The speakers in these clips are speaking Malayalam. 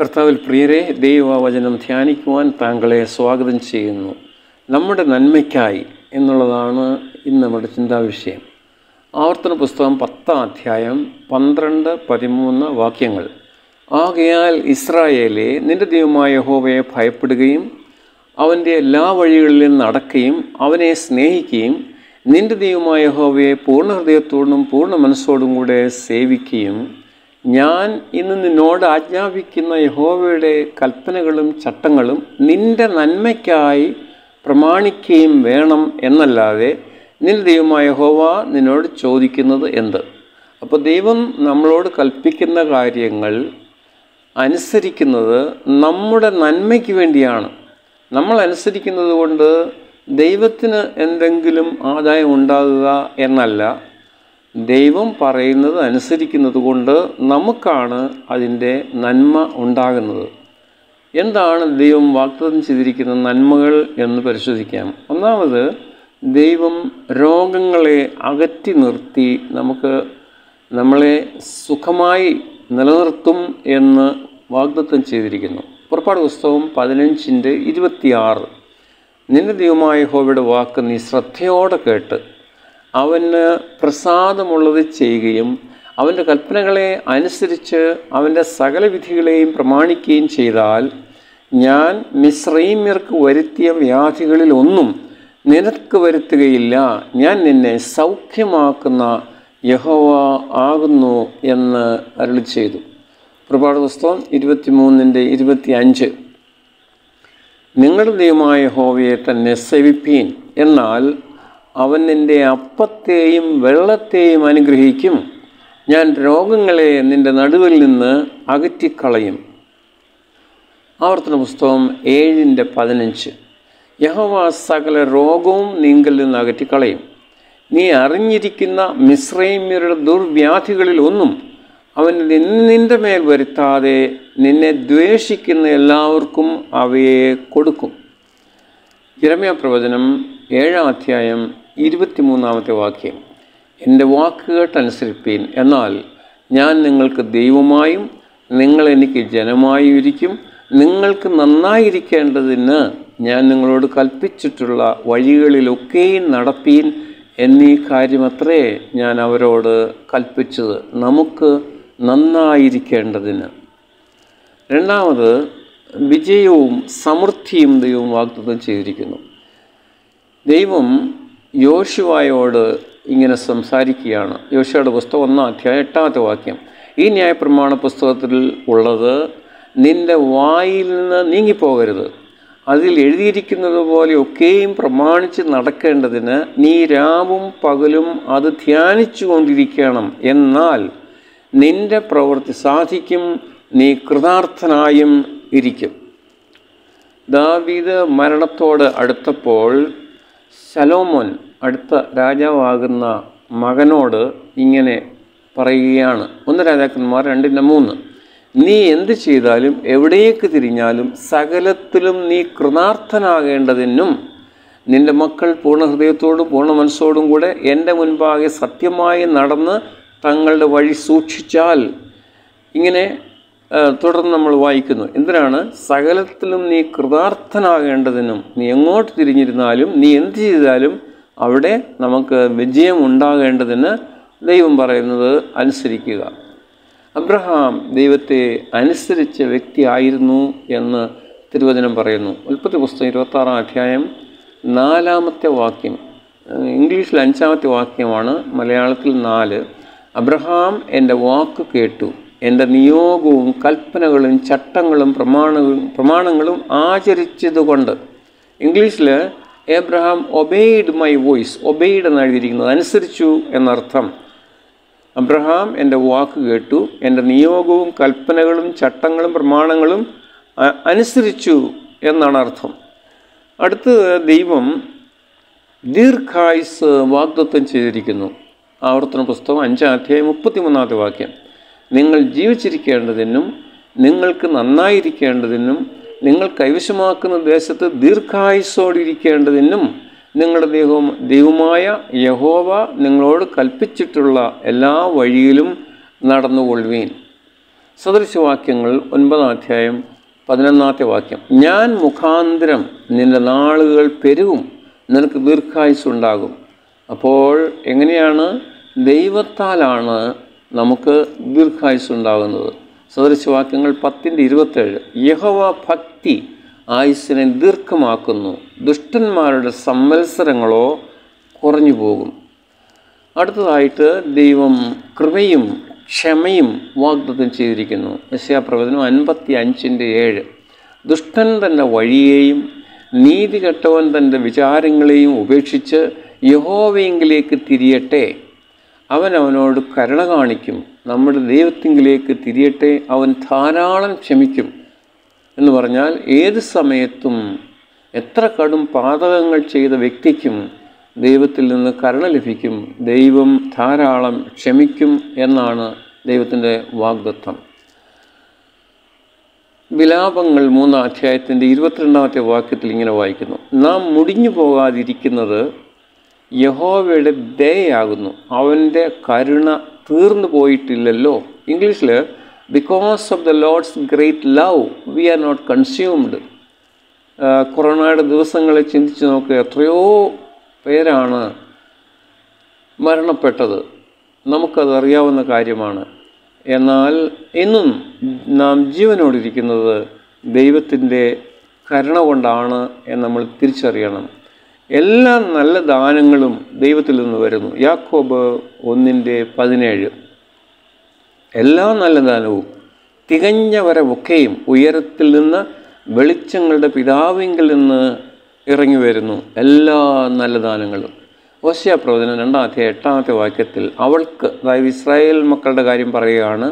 കർത്താവിൽ പ്രിയരെ ദൈവവചനം ധ്യാനിക്കുവാൻ താങ്കളെ സ്വാഗതം ചെയ്യുന്നു നമ്മുടെ നന്മയ്ക്കായി എന്നുള്ളതാണ് ഇന്ന് നമ്മുടെ ചിന്താവിഷയം ആവർത്തന പുസ്തകം പത്താം അധ്യായം പന്ത്രണ്ട് പതിമൂന്ന് വാക്യങ്ങൾ ആകയാൽ ഇസ്രായേലെ നിന്റെ ദൈവമായ യഹോവയെ ഭയപ്പെടുകയും അവൻ്റെ എല്ലാ വഴികളിലും നടക്കുകയും അവനെ സ്നേഹിക്കുകയും നിന്റെ ദൈവമായ യഹോവയെ പൂർണ്ണ ഹൃദയത്തോടും പൂർണ്ണ മനസ്സോടും കൂടെ സേവിക്കുകയും ഞാൻ ഇന്ന് നിന്നോട് ആജ്ഞാപിക്കുന്ന യഹോവയുടെ കൽപ്പനകളും ചട്ടങ്ങളും നിന്റെ നന്മയ്ക്കായി പ്രമാണിക്കുകയും വേണം എന്നല്ലാതെ നിന്റെ ദൈവമായ യഹോവ നിന്നോട് ചോദിക്കുന്നത് എന്ത് അപ്പോൾ ദൈവം നമ്മളോട് കൽപ്പിക്കുന്ന കാര്യങ്ങൾ അനുസരിക്കുന്നത് നമ്മുടെ നന്മയ്ക്ക് വേണ്ടിയാണ് നമ്മൾ അനുസരിക്കുന്നത് കൊണ്ട് ദൈവത്തിന് എന്തെങ്കിലും ആദായം ഉണ്ടാകുക എന്നല്ല ദൈവം പറയുന്നത് അനുസരിക്കുന്നത് കൊണ്ട് നമുക്കാണ് അതിൻ്റെ നന്മ ഉണ്ടാകുന്നത് എന്താണ് ദൈവം വാഗ്ദത്തം ചെയ്തിരിക്കുന്ന നന്മകൾ എന്ന് പരിശോധിക്കാം ഒന്നാമത് ദൈവം രോഗങ്ങളെ അകറ്റി നിർത്തി നമുക്ക് നമ്മളെ സുഖമായി നിലനിർത്തും എന്ന് വാഗ്ദത്തം ചെയ്തിരിക്കുന്നു പുറപ്പാട് പുസ്തകം പതിനഞ്ചിൻ്റെ ഇരുപത്തിയാറ് നിന്റെ ദൈവമായ ഹോവയുടെ വാക്ക് നീ ശ്രദ്ധയോടെ കേട്ട് അവന് പ്രസാദമുള്ളത് ചെയ്യുകയും അവൻ്റെ കൽപ്പനകളെ അനുസരിച്ച് അവൻ്റെ സകല വിധികളെയും പ്രമാണിക്കുകയും ചെയ്താൽ ഞാൻ മിശ്രൈമ്യർക്ക് വരുത്തിയ വ്യാധികളിൽ ഒന്നും നിനക്ക് വരുത്തുകയില്ല ഞാൻ നിന്നെ സൗഖ്യമാക്കുന്ന യഹോവ ആകുന്നു എന്ന് അരുളി ചെയ്തു പ്രഭാത പുസ്തകം ഇരുപത്തിമൂന്നിൻ്റെ ഇരുപത്തി അഞ്ച് നിങ്ങളുടെ ദൈവമായ ഹോവയെ തന്നെ സേവിപ്പീൻ എന്നാൽ അവൻ നിൻ്റെ അപ്പത്തെയും വെള്ളത്തെയും അനുഗ്രഹിക്കും ഞാൻ രോഗങ്ങളെ നിൻ്റെ നടുവിൽ നിന്ന് അകറ്റിക്കളയും ആവർത്തന പുസ്തകം ഏഴിൻ്റെ പതിനഞ്ച് യഹോവ സകല രോഗവും നീങ്കിൽ നിന്ന് അകറ്റിക്കളയും നീ അറിഞ്ഞിരിക്കുന്ന മിശ്രൈമ്യരുടെ ദുർവ്യാധികളിൽ ഒന്നും അവൻ നിന്നിൻ്റെ മേൽ വരുത്താതെ നിന്നെ ദ്വേഷിക്കുന്ന എല്ലാവർക്കും അവയെ കൊടുക്കും ജരമ്യ പ്രവചനം ഏഴാം അധ്യായം ഇരുപത്തിമൂന്നാമത്തെ വാക്യം എൻ്റെ വാക്കുകേട്ടനുസരിപ്പീൻ എന്നാൽ ഞാൻ നിങ്ങൾക്ക് ദൈവമായും നിങ്ങൾ എനിക്ക് ജനമായും ഇരിക്കും നിങ്ങൾക്ക് നന്നായിരിക്കേണ്ടതിന് ഞാൻ നിങ്ങളോട് കൽപ്പിച്ചിട്ടുള്ള വഴികളിലൊക്കെയും നടപ്പീൻ എന്നീ കാര്യമത്രേ ഞാൻ അവരോട് കൽപ്പിച്ചത് നമുക്ക് നന്നായിരിക്കേണ്ടതിന് രണ്ടാമത് വിജയവും സമൃദ്ധിയും ദൈവം വാഗ്ദത്തം ചെയ്തിരിക്കുന്നു ദൈവം യോശുവായോട് ഇങ്ങനെ സംസാരിക്കുകയാണ് യോശുവയുടെ പുസ്തകം ഒന്നാം അധ്യായം എട്ടാമത്തെ വാക്യം ഈ ന്യായപ്രമാണ പുസ്തകത്തിൽ ഉള്ളത് നിന്റെ വായിൽ നിന്ന് നീങ്ങിപ്പോകരുത് അതിൽ എഴുതിയിരിക്കുന്നത് പോലെ ഒക്കെയും പ്രമാണിച്ച് നടക്കേണ്ടതിന് നീ രാവും പകലും അത് ധ്യാനിച്ചു കൊണ്ടിരിക്കണം എന്നാൽ നിന്റെ പ്രവൃത്തി സാധിക്കും നീ കൃതാർത്ഥനായും ഇരിക്കും ദാവീദ് മരണത്തോട് അടുത്തപ്പോൾ ശലോമോൻ അടുത്ത രാജാവാകുന്ന മകനോട് ഇങ്ങനെ പറയുകയാണ് ഒന്ന് രാജാക്കന്മാർ രണ്ടിൻ്റെ മൂന്ന് നീ എന്ത് ചെയ്താലും എവിടേക്ക് തിരിഞ്ഞാലും സകലത്തിലും നീ കൃതാർത്ഥനാകേണ്ടതിനും നിന്റെ മക്കൾ പൂർണ്ണ ഹൃദയത്തോടും പൂർണ്ണ മനസ്സോടും കൂടെ എൻ്റെ മുൻപാകെ സത്യമായി നടന്ന് തങ്ങളുടെ വഴി സൂക്ഷിച്ചാൽ ഇങ്ങനെ തുടർന്ന് നമ്മൾ വായിക്കുന്നു എന്തിനാണ് സകലത്തിലും നീ കൃതാർത്ഥനാകേണ്ടതിനും നീ എങ്ങോട്ട് തിരിഞ്ഞിരുന്നാലും നീ എന്ത് ചെയ്താലും അവിടെ നമുക്ക് വിജയം ഉണ്ടാകേണ്ടതിന് ദൈവം പറയുന്നത് അനുസരിക്കുക അബ്രഹാം ദൈവത്തെ അനുസരിച്ച വ്യക്തിയായിരുന്നു എന്ന് തിരുവചനം പറയുന്നു ഉൽപ്പത്തി പുസ്തകം ഇരുപത്താറാം അധ്യായം നാലാമത്തെ വാക്യം ഇംഗ്ലീഷിൽ അഞ്ചാമത്തെ വാക്യമാണ് മലയാളത്തിൽ നാല് അബ്രഹാം എൻ്റെ വാക്ക് കേട്ടു എൻ്റെ നിയോഗവും കൽപ്പനകളും ചട്ടങ്ങളും പ്രമാണങ്ങളും പ്രമാണങ്ങളും ആചരിച്ചതുകൊണ്ട് ഇംഗ്ലീഷിൽ Abraham obeyed my voice obeyed എന്ന് എഴുതിയിരിക്കുന്നത് അനുസരിച്ചു എന്നർത്ഥം അബ്രഹാം എൻ്റെ വാക്ക് കേട്ടു എൻ്റെ നിയോഗവും കൽപ്പനകളും ചട്ടങ്ങളും പ്രമാണങ്ങളും അനുസരിച്ചു എന്നാണ് അർത്ഥം അടുത്ത് ദൈവം ദീർഘായുസ് വാഗ്ദത്വം ചെയ്തിരിക്കുന്നു ആവർത്തന പുസ്തകം അഞ്ചാം അധ്യായം മുപ്പത്തിമൂന്നാമത്തെ വാക്യം നിങ്ങൾ ജീവിച്ചിരിക്കേണ്ടതിനും നിങ്ങൾക്ക് നന്നായിരിക്കേണ്ടതിനും നിങ്ങൾ കൈവശമാക്കുന്ന ദേശത്ത് ദീർഘായുസോടിരിക്കേണ്ടതിനും നിങ്ങളുടെ ദൈവം ദൈവമായ യഹോവ നിങ്ങളോട് കൽപ്പിച്ചിട്ടുള്ള എല്ലാ വഴിയിലും നടന്നുകൊള്ളുവീൻ സദൃശവാക്യങ്ങൾ ഒൻപതാം അധ്യായം പതിനൊന്നാമത്തെ വാക്യം ഞാൻ മുഖാന്തരം നിന്റെ നാളുകൾ പെരുകും നിനക്ക് ദീർഘായുസുണ്ടാകും അപ്പോൾ എങ്ങനെയാണ് ദൈവത്താലാണ് നമുക്ക് ദീർഘായുസുണ്ടാകുന്നത് സദൃശവാക്യങ്ങൾ പത്തിൻ്റെ ഇരുപത്തേഴ് യഹോവ ഭക്തി ആയുസ്സിനെ ദീർഘമാക്കുന്നു ദുഷ്ടന്മാരുടെ സംവത്സരങ്ങളോ കുറഞ്ഞു പോകും അടുത്തതായിട്ട് ദൈവം കൃപയും ക്ഷമയും വാഗ്ദത്തം ചെയ്തിരിക്കുന്നു യശയാപ്രവചനം അൻപത്തി അഞ്ചിൻ്റെ ഏഴ് ദുഷ്ടൻ തൻ്റെ വഴിയെയും നീതി കെട്ടവൻ തൻ്റെ വിചാരങ്ങളെയും ഉപേക്ഷിച്ച് യഹോവയെങ്കിലേക്ക് തിരിയട്ടെ അവൻ അവനോട് കരുണ കാണിക്കും നമ്മുടെ ദൈവത്തിങ്കിലേക്ക് തിരിയട്ടെ അവൻ ധാരാളം ക്ഷമിക്കും എന്ന് പറഞ്ഞാൽ ഏത് സമയത്തും എത്ര കടും പാതകങ്ങൾ ചെയ്ത വ്യക്തിക്കും ദൈവത്തിൽ നിന്ന് കരുണ ലഭിക്കും ദൈവം ധാരാളം ക്ഷമിക്കും എന്നാണ് ദൈവത്തിൻ്റെ വാഗ്ദത്വം വിലാപങ്ങൾ മൂന്നാം അധ്യായത്തിൻ്റെ ഇരുപത്തിരണ്ടാമത്തെ വാക്യത്തിൽ ഇങ്ങനെ വായിക്കുന്നു നാം മുടിഞ്ഞു പോകാതിരിക്കുന്നത് യഹോവയുടെ ദയാകുന്നു അവൻ്റെ കരുണ തീർന്നു പോയിട്ടില്ലല്ലോ ഇംഗ്ലീഷിൽ because of the Lord's great love we are not consumed കൊറോണയുടെ ദിവസങ്ങളെ ചിന്തിച്ച് നോക്കുക എത്രയോ പേരാണ് മരണപ്പെട്ടത് നമുക്കത് അറിയാവുന്ന കാര്യമാണ് എന്നാൽ ഇന്നും നാം ജീവനോടിരിക്കുന്നത് ദൈവത്തിൻ്റെ കരുണ കൊണ്ടാണ് എന്ന് നമ്മൾ തിരിച്ചറിയണം എല്ലാ നല്ല ദാനങ്ങളും ദൈവത്തിൽ നിന്ന് വരുന്നു യാക്കോബ് ഒന്നിൻ്റെ പതിനേഴ് എല്ലാ നല്ല ദാനവും തികഞ്ഞ വരവൊക്കെയും ഉയരത്തിൽ നിന്ന് വെളിച്ചങ്ങളുടെ പിതാവിങ്കിൽ നിന്ന് ഇറങ്ങി വരുന്നു എല്ലാ നല്ല ദാനങ്ങളും ഓശയ പ്രവചനം രണ്ടാം അധ്യായം എട്ടാമത്തെ വാക്യത്തിൽ അവൾക്ക് അതായത് ഇസ്രായേൽ മക്കളുടെ കാര്യം പറയുകയാണ്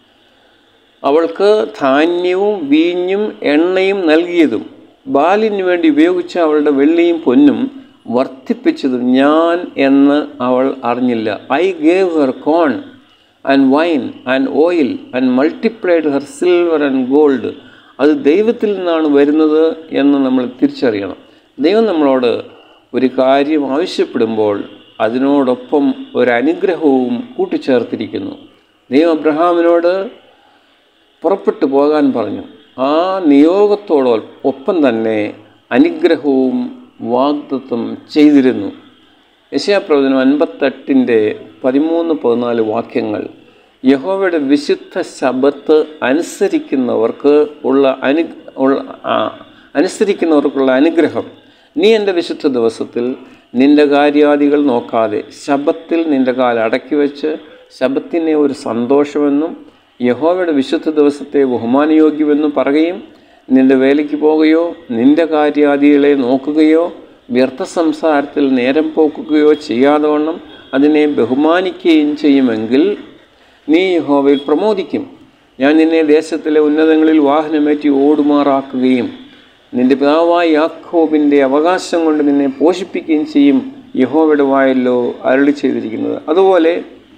അവൾക്ക് ധാന്യവും വീഞ്ഞും എണ്ണയും നൽകിയതും ബാലിന് വേണ്ടി ഉപയോഗിച്ച അവളുടെ വെള്ളിയും പൊന്നും വർദ്ധിപ്പിച്ചതും ഞാൻ എന്ന് അവൾ അറിഞ്ഞില്ല I gave her corn and wine and oil and multiplied her silver and gold അത് ദൈവത്തിൽ നിന്നാണ് വരുന്നത് എന്ന് നമ്മൾ തിരിച്ചറിയണം ദൈവം നമ്മളോട് ഒരു കാര്യം ആവശ്യപ്പെടുമ്പോൾ അതിനോടൊപ്പം ഒരു അനുഗ്രഹവും കൂട്ടിച്ചേർത്തിരിക്കുന്നു ദൈവം അബ്രഹാമിനോട് പുറപ്പെട്ടു പോകാൻ പറഞ്ഞു ആ നിയോഗത്തോട് ഒപ്പം തന്നെ അനുഗ്രഹവും വാഗ്ദത്വം ചെയ്തിരുന്നു യശയാപ്രവചനം അൻപത്തെട്ടിൻ്റെ പതിമൂന്ന് പതിനാല് വാക്യങ്ങൾ യഹോവയുടെ വിശുദ്ധ ശബത്ത് അനുസരിക്കുന്നവർക്ക് ഉള്ള അനു ഉള്ള ആ, അനുസരിക്കുന്നവർക്കുള്ള അനുഗ്രഹം നീ എൻ്റെ വിശുദ്ധ ദിവസത്തിൽ നിന്റെ കാര്യാദികൾ നോക്കാതെ ശബത്തിൽ നിന്റെ കാൽ അടക്കി വെച്ച് ശബത്തിനെ ഒരു സന്തോഷമെന്നും യഹോവയുടെ വിശുദ്ധ ദിവസത്തെ ബഹുമാനയോഗ്യമെന്നും പറയുകയും നിന്റെ വേലയ്ക്ക് പോകുകയോ നിന്റെ കാര്യാദികളെ നോക്കുകയോ വ്യർത്ഥ സംസാരത്തിൽ നേരം പോക്കുകയോ ചെയ്യാതെ വണ്ണം അതിനെ ബഹുമാനിക്കുകയും ചെയ്യുമെങ്കിൽ നീ യഹോവയിൽ പ്രമോദിക്കും ഞാൻ നിന്നെ ദേശത്തിലെ ഉന്നതങ്ങളിൽ വാഹനമേറ്റി ഓടുമാറാക്കുകയും നിന്റെ പിതാവായ യാക്കോബിൻ്റെ അവകാശം കൊണ്ട് നിന്നെ പോഷിപ്പിക്കുകയും ചെയ്യും യഹോവയുടെ വായല്ലോ അരളി ചെയ്തിരിക്കുന്നത് അതുപോലെ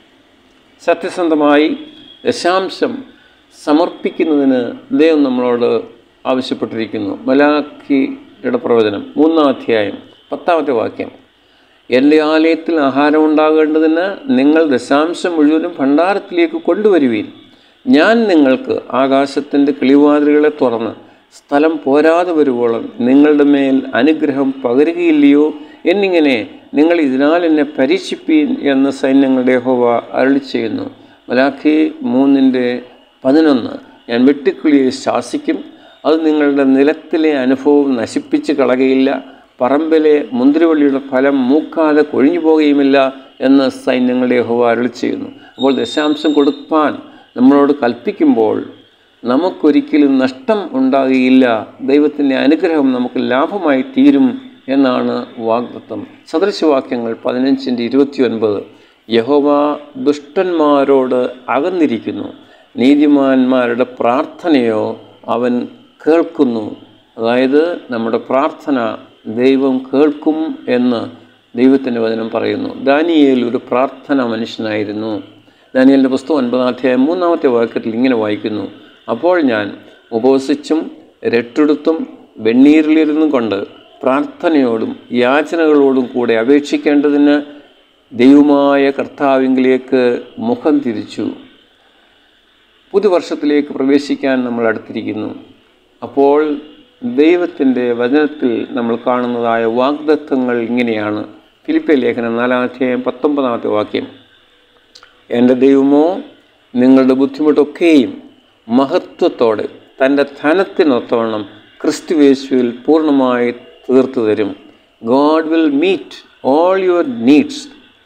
സത്യസന്ധമായി ദശാംശം സമർപ്പിക്കുന്നതിന് ദൈവം നമ്മളോട് ആവശ്യപ്പെട്ടിരിക്കുന്നു മലാഖിയുടെ പ്രവചനം മൂന്നാം അധ്യായം പത്താമത്തെ വാക്യം എൻ്റെ ആലയത്തിൽ ആഹാരം ഉണ്ടാകേണ്ടതിന് നിങ്ങൾ ദശാംശം മുഴുവനും ഭണ്ഡാരത്തിലേക്ക് കൊണ്ടുവരുവീൻ ഞാൻ നിങ്ങൾക്ക് ആകാശത്തിൻ്റെ കിളിവാതിലുകളെ തുറന്ന് സ്ഥലം പോരാതെ വരുവോളം നിങ്ങളുടെ മേൽ അനുഗ്രഹം പകരുകയില്ലയോ എന്നിങ്ങനെ നിങ്ങൾ ഇതിനാൽ എന്നെ പരീക്ഷിപ്പീൻ എന്ന് സൈന്യങ്ങളുടെ ഹോവ അരളി ചെയ്യുന്നു മലാഖി മൂന്നിൻ്റെ പതിനൊന്ന് ഞാൻ വെട്ടിക്കിളിയെ ശാസിക്കും അത് നിങ്ങളുടെ നിലത്തിലെ അനുഭവം നശിപ്പിച്ച് കളകയില്ല പറമ്പിലെ മുന്തിരിവള്ളിയുടെ ഫലം മൂക്കാതെ കൊഴിഞ്ഞു പോകുകയുമില്ല എന്ന് സൈന്യങ്ങളുടെ യഹോവ അരുളി ചെയ്യുന്നു അപ്പോൾ ദശാംശം കൊടുക്കാൻ നമ്മളോട് കൽപ്പിക്കുമ്പോൾ നമുക്കൊരിക്കലും നഷ്ടം ഉണ്ടാകുകയില്ല ദൈവത്തിൻ്റെ അനുഗ്രഹം നമുക്ക് ലാഭമായി തീരും എന്നാണ് വാഗ്ദത്തം സദൃശവാക്യങ്ങൾ പതിനഞ്ചിൻ്റെ ഇരുപത്തി ഒൻപത് യഹോവ ദുഷ്ടന്മാരോട് അകന്നിരിക്കുന്നു നീതിമാന്മാരുടെ പ്രാർത്ഥനയോ അവൻ കേൾക്കുന്നു അതായത് നമ്മുടെ പ്രാർത്ഥന ദൈവം കേൾക്കും എന്ന് ദൈവത്തിൻ്റെ വചനം പറയുന്നു ദാനിയേൽ ഒരു പ്രാർത്ഥന മനുഷ്യനായിരുന്നു ദാനിയലിൻ്റെ പുസ്തകം ഒൻപതാം അധ്യായം മൂന്നാമത്തെ വാക്യത്തിൽ ഇങ്ങനെ വായിക്കുന്നു അപ്പോൾ ഞാൻ ഉപവസിച്ചും രട്ടെടുത്തും വെണ്ണീരിലിരുന്നും കൊണ്ട് പ്രാർത്ഥനയോടും യാചനകളോടും കൂടെ അപേക്ഷിക്കേണ്ടതിന് ദൈവമായ കർത്താവിങ്കിലേക്ക് മുഖം തിരിച്ചു പുതുവർഷത്തിലേക്ക് പ്രവേശിക്കാൻ നമ്മൾ അടുത്തിരിക്കുന്നു അപ്പോൾ ദൈവത്തിൻ്റെ വചനത്തിൽ നമ്മൾ കാണുന്നതായ വാഗ്ദത്വങ്ങൾ ഇങ്ങനെയാണ് ഫിലിപ്പെ ലേഖനം നാലാം അധ്യായം പത്തൊമ്പതാമത്തെ വാക്യം എൻ്റെ ദൈവമോ നിങ്ങളുടെ ബുദ്ധിമുട്ടൊക്കെയും മഹത്വത്തോടെ തൻ്റെ ധനത്തിനൊത്തവണ്ണം ക്രിസ്തുവേശുവിൽ പൂർണ്ണമായി തീർത്തു തരും God will meet all your needs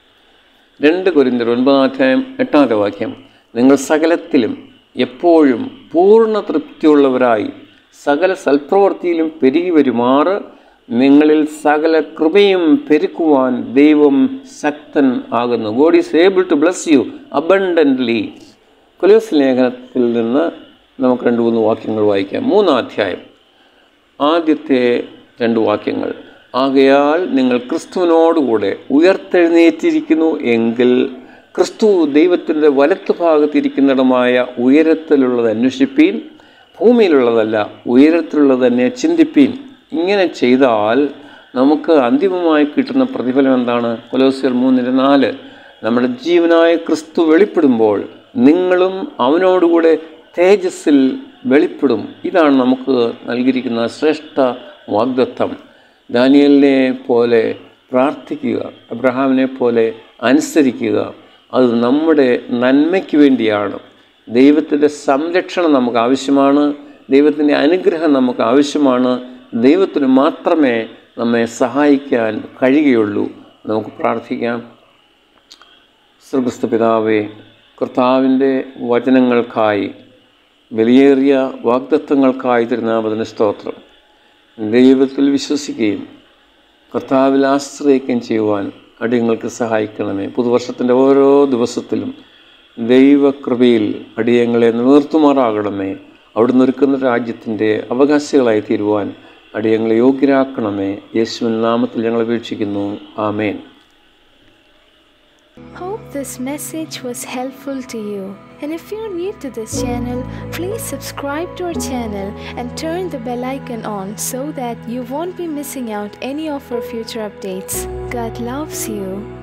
രണ്ട് കുരിന്തർ ഒൻപതാം അധ്യായം എട്ടാമത്തെ വാക്യം നിങ്ങൾ സകലത്തിലും എപ്പോഴും പൂർണ്ണ തൃപ്തിയുള്ളവരായി സകല സൽപ്രവൃത്തിയിലും പെരുകി വരുമാറ് നിങ്ങളിൽ സകല കൃപയും പെരുക്കുവാൻ ദൈവം ശക്തൻ ആകുന്നു God is able to bless you abundantly കൊലോസ് ലേഖനത്തിൽ നിന്ന് നമുക്ക് രണ്ട് മൂന്ന് വാക്യങ്ങൾ വായിക്കാം മൂന്നാം അധ്യായം ആദ്യത്തെ രണ്ട് വാക്യങ്ങൾ ആകയാൽ നിങ്ങൾ ക്രിസ്തുവിനോടുകൂടെ ഉയർത്തെഴുന്നേറ്റിരിക്കുന്നു എങ്കിൽ ക്രിസ്തു ദൈവത്തിൻ്റെ വലത്ത് ഭാഗത്തിരിക്കുന്നിടമായ ഉയരത്തിലുള്ളത് അന്വേഷിപ്പീൻ ഭൂമിയിലുള്ളതല്ല ഉയരത്തിലുള്ളത് തന്നെ ചിന്തിപ്പീൻ ഇങ്ങനെ ചെയ്താൽ നമുക്ക് അന്തിമമായി കിട്ടുന്ന പ്രതിഫലം എന്താണ് കൊലോസിയർ മൂന്നിൻ്റെ നാല് നമ്മുടെ ജീവനായ ക്രിസ്തു വെളിപ്പെടുമ്പോൾ നിങ്ങളും അവനോടുകൂടെ തേജസ്സിൽ വെളിപ്പെടും ഇതാണ് നമുക്ക് നൽകിയിരിക്കുന്ന ശ്രേഷ്ഠ വാഗ്ദത്തം ദാനിയലിനെ പോലെ പ്രാർത്ഥിക്കുക അബ്രഹാമിനെ പോലെ അനുസരിക്കുക അത് നമ്മുടെ നന്മയ്ക്ക് വേണ്ടിയാണ് ദൈവത്തിൻ്റെ സംരക്ഷണം നമുക്ക് ആവശ്യമാണ് ദൈവത്തിൻ്റെ അനുഗ്രഹം നമുക്ക് ആവശ്യമാണ് ദൈവത്തിന് മാത്രമേ നമ്മെ സഹായിക്കാൻ കഴിയുകയുള്ളൂ നമുക്ക് പ്രാർത്ഥിക്കാം ശ്രീക്രിസ്തു പിതാവേ കർത്താവിൻ്റെ വചനങ്ങൾക്കായി വിലയേറിയ വാഗ്ദത്വങ്ങൾക്കായി തിരുനാമതിന് സ്തോത്രം ദൈവത്തിൽ വിശ്വസിക്കുകയും കർത്താവിൽ ആശ്രയിക്കുകയും ചെയ്യുവാൻ അടിയങ്ങൾക്ക് സഹായിക്കണമേ പുതുവർഷത്തിൻ്റെ ഓരോ ദിവസത്തിലും ദൈവകൃപയിൽ അടിയങ്ങളെ നിവർത്തുമാറാകണമേ അവിടുന്ന് ഒരുക്കുന്ന രാജ്യത്തിൻ്റെ അവകാശികളായി തീരുവാൻ അടിയങ്ങളെ യോഗ്യരാക്കണമേ യേശുവിൻ നാമത്തിൽ ഞങ്ങൾ അപേക്ഷിക്കുന്നു ആമേൻ Hope this message was helpful to you. And if you're new to this channel, please subscribe to our channel and turn the bell icon on so that you won't be missing out any of our future updates. God loves you.